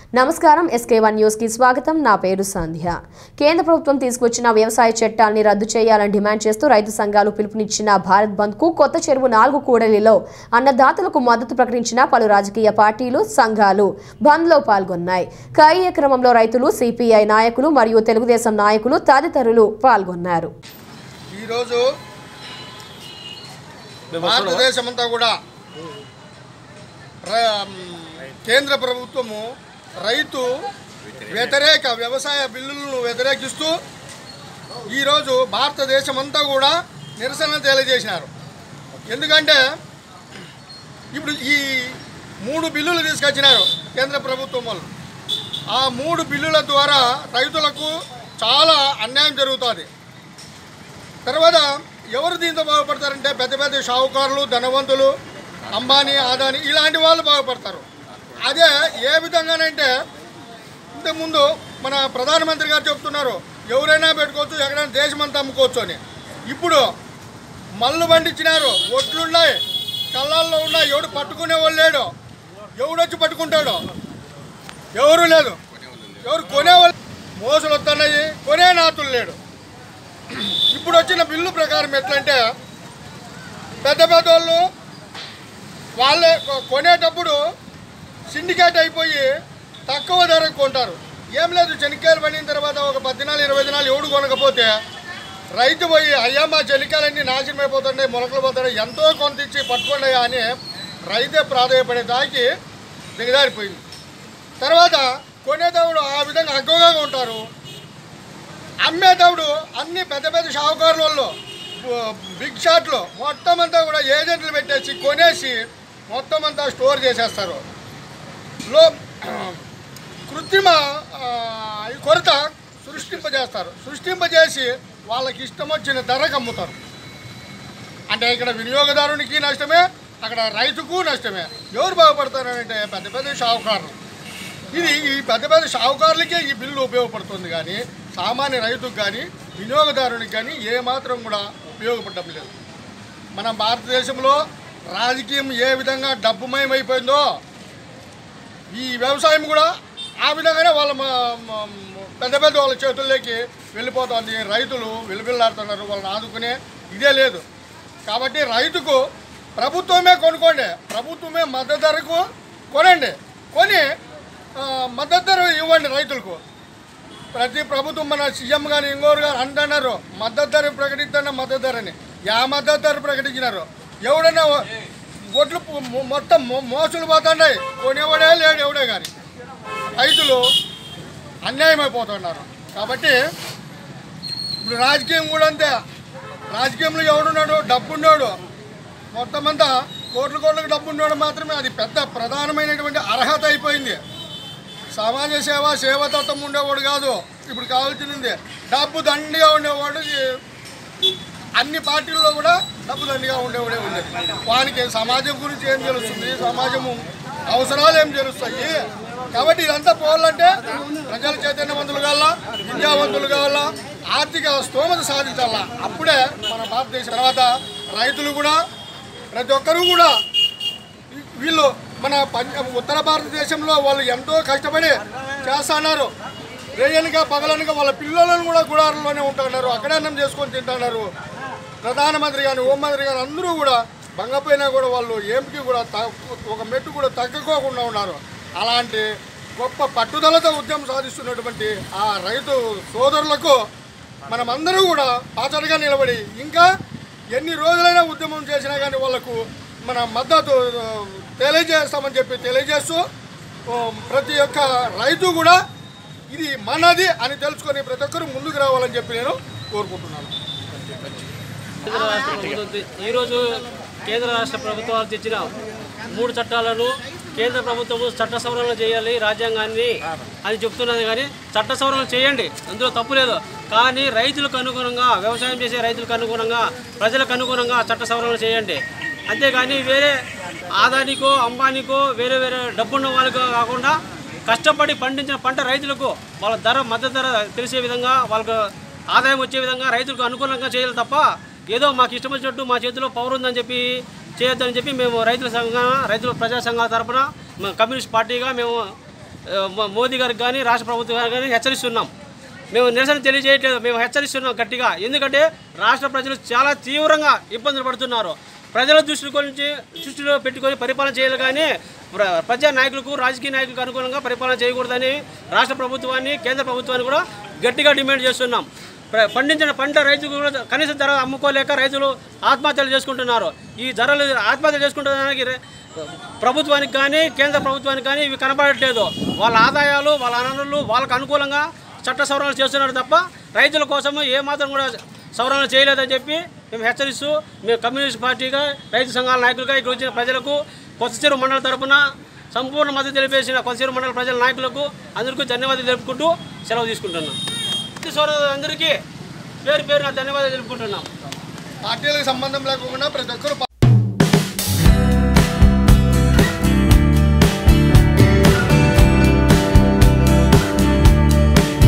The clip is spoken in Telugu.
నమస్కారం ఎస్కే వన్ న్యూస్ కి స్వాగతం నా పేరు సంధ్య కేంద్ర ప్రభుత్వం తీసుకొచ్చిన వ్యవసాయ చట్టాల్ని రద్దు చేయాలని డిమాండ్ చేస్తూ రైతు సంఘాలు పిలుపునిచ్చిన భారత్ బంద్ కు కొత్త చెరువు నాలుగు కూడలిలో అన్నదాతలకు మద్దతు ప్రకటించిన పలు రాజకీయ పార్టీలు సంఘాలు బంద్ లో పాల్గొన్నాయి కార్యక్రమంలో రైతులు సిపిఐ నాయకులు మరియు తెలుగుదేశం నాయకులు తదితరులు పాల్గొన్నారు ఈరోజు భారతదేశమంతా కూడా ర- కేంద్ర ప్రభుత్వము రైతు వ్యతిరేక వ్యవసాయ బిల్లులను వ్యతిరేకిస్తూ ఈరోజు భారతదేశం అంతా కూడా నిరసన తెలియజేసినారు ఎందుకంటే ఇప్పుడు ఈ మూడు బిల్లులు తీసుకొచ్చినారు కేంద్ర ప్రభుత్వం వాళ్ళు ఆ మూడు బిల్లుల ద్వారా రైతులకు చాలా అన్యాయం జరుగుతుంది తర్వాత ఎవరు దీంతో బాగుపడతారంటే పెద్ద పెద్ద షావుకారులు ధనవంతులు అంబానీ ఆదాని ఇలాంటి వాళ్ళు బాగుపడతారు అదే ఏ విధంగానంటే ఇంతకుముందు మన ప్రధానమంత్రి గారు చెప్తున్నారు ఎవరైనా పెట్టుకోవచ్చు ఎక్కడైనా దేశమంతా అమ్ముకోవచ్చు అని ఇప్పుడు మల్లు పండించినారు ఒట్లున్నాయి కళ్ళల్లో ఉన్నాయి ఎవడు పట్టుకునే వాళ్ళు లేడు ఎవడొచ్చి పట్టుకుంటాడు ఎవరు లేదు ఎవరు కొనేవాళ్ళు మోసలు వస్తున్నాయి కొనే నాతులు లేడు ఇప్పుడు వచ్చిన బిల్లు ప్రకారం ఎట్లంటే పెద్ద పెద్ద వాళ్ళు వాళ్ళే కొ- కొనేటప్పుడు సిండికేట్ అయిపోయి తక్కువ ధరకు కొంటారు ఏం లేదు చెనిక్కాయలు పండిన తర్వాత ఒక పద్నాలుగు ఇరవై దినాలు ఎవడు కొనకపోతే రైతు పోయి అయ్యా మా చెనిక్కాయలన్నీ నాశనం అయిపోతున్నాయి మొలకలు పోతున్నాయి ఎంతో కొంత ఇచ్చి పట్టుకోండి అని రైతే ప్రాధాయపడే దానికి దిగజారిపోయింది తర్వాత కొనేటప్పుడు ఆ విధంగా అగ్గోగా ఉంటారు అమ్మేటప్పుడు అన్ని పెద్ద పెద్ద షావుకారుల వాళ్ళు బ- బిగ్ షాట్లు మొత్తం అంతా కూడా ఏజెంట్లు పెట్టేసి కొనేసి మొత్తం అంతా స్టోర్ చేసేస్తారు లో కృత్రిమ ఆ, ఈ కొరత సృష్టింపజేస్తారు సృష్టింపజేసి వాళ్ళకి ఇష్టం వచ్చిన ధరకు అమ్ముతారు అంటే ఇక్కడ వినియోగదారునికి నష్టమే అక్కడ రైతుకు నష్టమే ఎవరు బాగుపడతారంటే పెద్ద పెద్ద షావుకారులు ఇది ఈ పెద్ద పెద్ద షావుకారులకే ఈ బిల్లు ఉపయోగపడుతుంది కానీ సామాన్య రైతుకు కానీ వినియోగదారునికి కానీ ఏమాత్రం కూడా ఉపయోగపడడం లేదు మన భారతదేశంలో రాజకీయం ఏ విధంగా డబ్బుమయమైపోయిందో ఈ వ్యవసాయం కూడా ఆ విధంగానే వాళ్ళ మ- మ- పెద్ద పెద్ద వాళ్ళ చేతుల్లోకి వెళ్ళిపోతుంది రైతులు విలువిల్లాడుతున్నారు వాళ్ళని ఆదుకునే ఇదే లేదు కాబట్టి రైతుకు ప్రభుత్వమే కొనుక్కోండి ప్రభుత్వమే మద్దతు ధరకు కొనండి కొని ఆ, మద్దతు ధర ఇవ్వండి రైతులకు ప్రతి ప్రభుత్వం మన సీఎం కానీ ఇంకోరు గారు అంటున్నారు మద్దతు ధర ప్రకటిస్తున్న మద్దతు ధరని యా మద్దతు ధర ప్రకటించినారు ఎవడన్నా ఒడ్లు పు- మొ- మొత్తం మో- మోసులు పోతున్నాయి కొనేవాడే లేడు ఎవడే కానీ రైతులు అన్యాయం అయిపోతున్నారు కాబట్టి ఇప్పుడు రాజకీయం కూడా అంతే రాజకీయంలో ఎవడున్నాడు డబ్బున్నాడు మొత్తం అంతా కోట్ల కోట్లకు డబ్బు ఉన్నాడు మాత్రమే అది పెద్ద ప్రధానమైనటువంటి అర్హత అయిపోయింది సమాజ సేవ సేవతత్వం ఉండేవాడు కాదు ఇప్పుడు కావాల్సింది డబ్బు దండిగా ఉండేవాడు ఈ అన్ని పార్టీల్లో కూడా డబ్బు దండిగా ఉండేవాడే ఉండేది వానికి సమాజం గురించి ఏం తెలుస్తుంది సమాజము అవసరాలు ఏం తెలుస్తాయి కాబట్టి ఇదంతా పోవాలంటే ప్రజల చైతన్యవంతులు కావాలా విద్యావంతులు కావాలా ఆర్థిక స్తోమత సాధించాలా అప్పుడే మన భారతదేశం తర్వాత రైతులు కూడా ప్రతి ఒక్కరూ కూడా వీళ్ళు మన పంజ ఉత్తర భారతదేశంలో వాళ్ళు ఎంతో కష్టపడి చేస్తున్నారు రేయనగా పగలనగా వాళ్ళ పిల్లలను కూడా గుడారంలోనే ఉంటున్నారు అక్కడే అన్నం చేసుకొని తింటున్నారు ప్రధానమంత్రి కానీ హోంమంత్రి కానీ అందరూ కూడా బంగపోయినా కూడా వాళ్ళు ఏమికి కూడా త- ఒక మెట్టు కూడా తగ్గకోకుండా ఉన్నారు అలాంటి గొప్ప పట్టుదలతో ఉద్యమం సాధిస్తున్నటువంటి ఆ రైతు సోదరులకు మనమందరూ కూడా పాచడిగా నిలబడి ఇంకా ఎన్ని రోజులైనా ఉద్యమం చేసినా కానీ వాళ్ళకు మన మద్దతు ఆ, తెలియజేస్తామని చెప్పి తెలియజేస్తూ ఆ, ప్రతి ఒక్క రైతు కూడా ఇది మనది అని తెలుసుకొని ప్రతి ఒక్కరూ ముందుకు రావాలని చెప్పి నేను కోరుకుంటున్నాను కేంద్ర రాష్ట్ర ప్రభుత్వం ఈరోజు కేంద్ర రాష్ట్ర ప్రభుత్వాలు తెచ్చిన మూడు చట్టాలను కేంద్ర ప్రభుత్వము చట్ట సవరణ చేయాలి రాజ్యాంగాన్ని అని చెప్తున్నది కానీ చట్ట సవరణ చేయండి అందులో తప్పు లేదు కానీ రైతులకు అనుగుణంగా వ్యవసాయం చేసే రైతులకు అనుగుణంగా ప్రజలకు అనుగుణంగా చట్ట సవరణ చేయండి అంతేగాని వేరే ఆదానికో అంబానీకో వేరే వేరే డబ్బున్న వాళ్ళకో కాకుండా కష్టపడి పండించిన పంట రైతులకు వాళ్ళ ధర మద్దతు ధర తెలిసే విధంగా వాళ్ళకు ఆదాయం వచ్చే విధంగా రైతులకు అనుకూలంగా చేయాలి తప్ప ఏదో మాకు ఇష్టం వచ్చినట్టు మా చేతిలో పవర్ ఉందని చెప్పి చేయొద్దని చెప్పి మేము రైతుల సంఘ రైతుల ప్రజా సంఘాల తరపున మేము కమ్యూనిస్ట్ పార్టీగా మేము ఆ, మో- మోదీ గారికి కానీ రాష్ట్ర ప్రభుత్వం గారికి కానీ హెచ్చరిస్తున్నాం మేము నిరసన తెలియజేయట్లేదు మేము హెచ్చరిస్తున్నాం గట్టిగా ఎందుకంటే రాష్ట్ర ప్రజలు చాలా తీవ్రంగా ఇబ్బందులు పడుతున్నారు ప్రజల దృష్టి గురించి దృష్టిలో పెట్టుకొని పరిపాలన చేయాలి కానీ ప్ర- ప్రజా నాయకులకు రాజకీయ నాయకులకు అనుకూలంగా పరిపాలన చేయకూడదని రాష్ట్ర ప్రభుత్వాన్ని కేంద్ర ప్రభుత్వాన్ని కూడా గట్టిగా డిమాండ్ చేస్తున్నాం ప్ర- పండించిన పంట రైతుకు కూడా కనీస ధర అమ్ముకోలేక రైతులు ఆత్మహత్యలు చేసుకుంటున్నారు ఈ ధరలు ఆత్మహత్యలు చేసుకుంటున్నానికి రే- ప్రభుత్వానికి కానీ కేంద్ర ప్రభుత్వానికి కానీ ఇవి కనబడట్లేదు వాళ్ళ ఆదాయాలు వాళ్ళ వనరులు వాళ్ళకు అనుకూలంగా చట్ట సవరణలు చేస్తున్నారు తప్ప రైతుల కోసం ఏ మాత్రం కూడా సవరణలు చేయలేదని చెప్పి మేము హెచ్చరిస్తూ మేము కమ్యూనిస్ట్ పార్టీగా రైతు సంఘాల నాయకులుగా ఇక్కడ వచ్చిన ప్రజలకు కొత్తచెరు మండల తరపున సంపూర్ణ మద్దతు తెలిపేసిన కొత్తచెరు మండల ప్రజల నాయకులకు అందరికీ ధన్యవాదాలు తెలుపుకుంటూ సెలవు తీసుకుంటున్నాం రైతు సోదరులందరికీ పేరు పేరు ధన్యవాదాలు తెలుపుకుంటున్నాం పార్టీలకు సంబంధం లేకుండా ప్రతి ఒక్కరు